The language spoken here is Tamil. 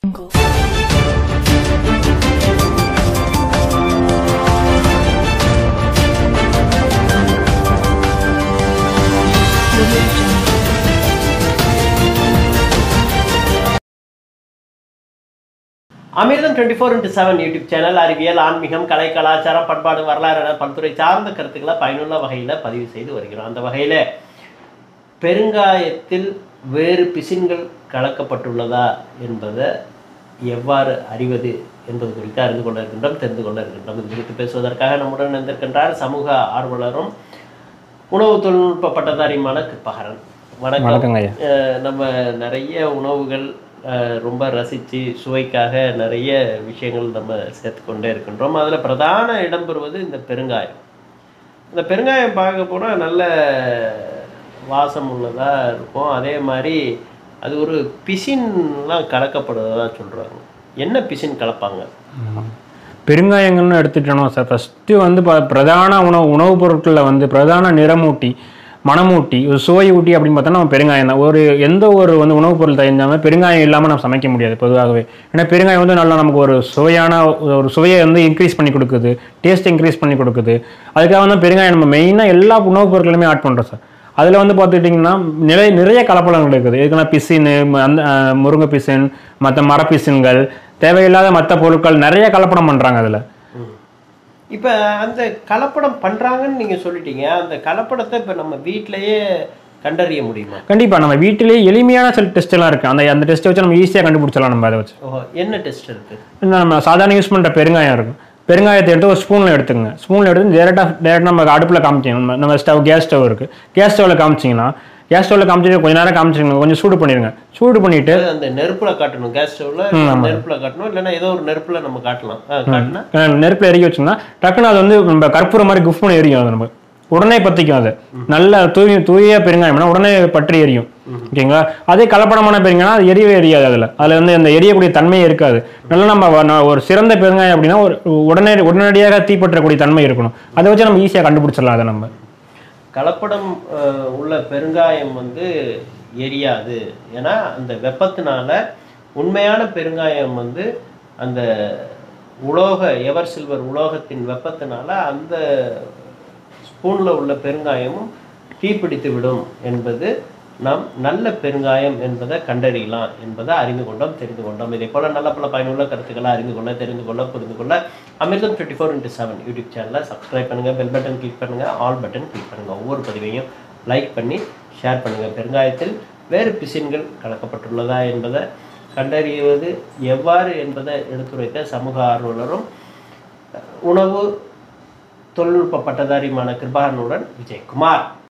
அமிர்தம் twenty four into seven YouTube channel அறிவியல் ஆன்மீகம் கலை கலாச்சாரம் பண்பாடு வரலாறு என பல்துறை சார்ந்த கருத்துக்களை பயனுள்ள வகையில் பதிவு செய்து வருகிறோம் அந்த வகையில் பெருங்காயத்தில் வேறு பிசின்கள் கலக்கப்பட்டுள்ளதா என்பதை எவ்வாறு அறிவது என்பது குறித்து அறிந்து கொள்ள இருக்கின்றோம் தெரிந்து கொள்ள இருக்கின்றோம் இது குறித்து பேசுவதற்காக நம்முடன் இணைந்திருக்கின்றார் சமூக ஆர்வலரும் உணவு தொழில்நுட்ப பட்டதாரியுமான கிருப்பகரன் வணக்கம் வணக்கங்க ஐயா அஹ் நம்ம நிறைய உணவுகள் அஹ் ரொம்ப ரசித்து சுவைக்காக நிறைய விஷயங்கள் நம்ம சேர்த்துக்கொண்டே இருக்கின்றோம் அதில் பிரதான இடம் பெறுவது இந்த பெருங்காயம் இந்த பெருங்காயம் பார்க்க போனால் நல்ல வாசம் உள்ளதாக இருக்கும் அதே மாதிரி அது ஒரு பிசின்லாம் கலக்கப்படுவதாக சொல்கிறாங்க என்ன பிசின் கலப்பாங்க பெருங்காயங்கள்னு எடுத்துட்டோம் சார் ஃபஸ்ட்டு வந்து ப- பிரதான உணவு உணவுப் பொருட்களில் வந்து பிரதான நிறமூட்டி மணமூட்டி ஒரு சுவை ஊட்டி அப்படின்னு பார்த்தா நம்ம பெருங்காயம் தான் ஒரு எந்த ஒரு வந்து உணவுப் பொருள் தயாரிஞ்சாமல் பெருங்காயம் இல்லாமல் நம்ம சமைக்க முடியாது பொதுவாகவே ஏன்னா பெருங்காயம் வந்து நல்லா நமக்கு ஒரு சுவையான ஒரு சுவையை வந்து இன்க்ரீஸ் பண்ணி கொடுக்குது டேஸ்ட் இன்க்ரீஸ் பண்ணி கொடுக்குது அதுக்காக வந்து பெருங்காயம் நம்ம மெயினாக எல்லா உணவுப் பொருட்களுமே ஆட் பண்ணுறோம் சார் அதில் வந்து பார்த்துக்கிட்டிங்கன்னா நிறைய நிறைய கலப்படங்கள் இருக்குது இதுக்குன்னா பிசின் அந்த அஹ், முருங்கை பிசின் மற்ற மரப்பிசின்கள் தேவையில்லாத மற்ற பொருட்கள் நிறைய கலப்படம் பண்ணுறாங்க அதில் இப்போ அந்த கலப்படம் பண்ணுறாங்கன்னு நீங்கள் சொல்லிட்டீங்க அந்த கலப்படத்தை இப்போ நம்ம வீட்டிலேயே கண்டறிய முடியுமா கண்டிப்பாக நம்ம வீட்டிலேயே எளிமையான சில டெஸ்ட் எல்லாம் இருக்குது அந்த அந்த டெஸ்ட்டை வச்சு நம்ம ஈஸியாக கண்டுபிடிச்சலாம் நம்ம அதை வச்சு ஓஹோ என்ன டெஸ்ட் இருக்குது இன்னும் நம்ம சாதாரண யூஸ் பண்ணுற பெருங்காயம் இருக்கும் பெருங்காயத்தை எடுத்து ஒரு ஸ்பூனில் எடுத்துங்க ஸ்பூனில் எடுத்து டேரெக்டாக டேரெக்டாக நம்ம அடுப்பில் காமிச்சிங்க நம்ம நம்ம ஸ்டவ் கேஸ் ஸ்டவ் இருக்குது கேஸ் ஸ்டவ்வில் காமிச்சிங்கன்னா கேஸ் ஸ்டவ்வில் காமிச்சிட்டு கொஞ்ச நேரம் காமிச்சிங்க கொஞ்சம் சூடு பண்ணிடுங்க சூடு பண்ணிவிட்டு அது அந்த நெருப்புல காட்டணும் கேஸ் ஸ்டவ்ல நெருப்புல காட்டணும் இல்லைன்னா ஏதோ ஒரு நெருப்புல நம்ம காட்டலாம் ஆ, காட்டினா நெருப்பில் எரிக்க வச்சோம்னா டக்குன்னு அது வந்து நம்ம கற்பூரம் மாதிரி குஃப் பண்ணி எரியும் அது நம்ம உடனே பற்றிக்கும் அது நல்ல தூய தூய பெருங்காயம்னா உடனே பற்றி எரியும் ஓகேங்களா அதே கலப்படமான பெருங்காயம் அது எரியவே எரியாது அதில் அதில் வந்து அந்த எரியக்கூடிய தன்மையே இருக்காது நல்லா நம்ம வ- நான் ஒரு சிறந்த பெருங்காயம் அப்படின்னா ஒரு உடனே உடனடியாக தீப்பற்றக்கூடிய தன்மை இருக்கணும் அதை வச்சு நம்ம ஈஸியாக கண்டுபிடிச்சிடலாம் அதை நம்ம கலப்படம் அஹ், உள்ள பெருங்காயம் வந்து எரியாது ஏன்னா அந்த வெப்பத்தினால உண்மையான பெருங்காயம் வந்து அந்த உலோக எவர் சில்வர் உலோகத்தின் வெப்பத்தினால அந்த ஸ்பூன்ல உள்ள பெருங்காயமும் தீப்பிடித்து விடும் என்பது நாம் நல்ல பெருங்காயம் என்பதை கண்டறியலாம் என்பதை அறிந்து கொண்டோம் தெரிந்து கொண்டோம் இதே போல நல்ல பல பயனுள்ள கருத்துக்களை அறிந்து கொள்ள தெரிந்து கொள்ள புரிந்து கொள்ள Amirtham twenty four into seven YouTube சேனலை சப்ஸ்கிரைப் பண்ணுங்க பெல் பட்டன் கிளிக் பண்ணுங்க ஆல் பட்டன் கிளிக் பண்ணுங்க ஒவ்வொரு பதிவையும் லைக் பண்ணி ஷேர் பண்ணுங்க பெருங்காயத்தில் வேறு பிசின்கள் கலக்கப்பட்டுள்ளதா என்பதை கண்டறிவது எவ்வாறு என்பதை எடுத்துரைத்த சமூக ஆர்வலரும் உணவு தொழில்நுட்ப பட்டதாரியுமான கிருபாகரனுடன் விஜயகுமார்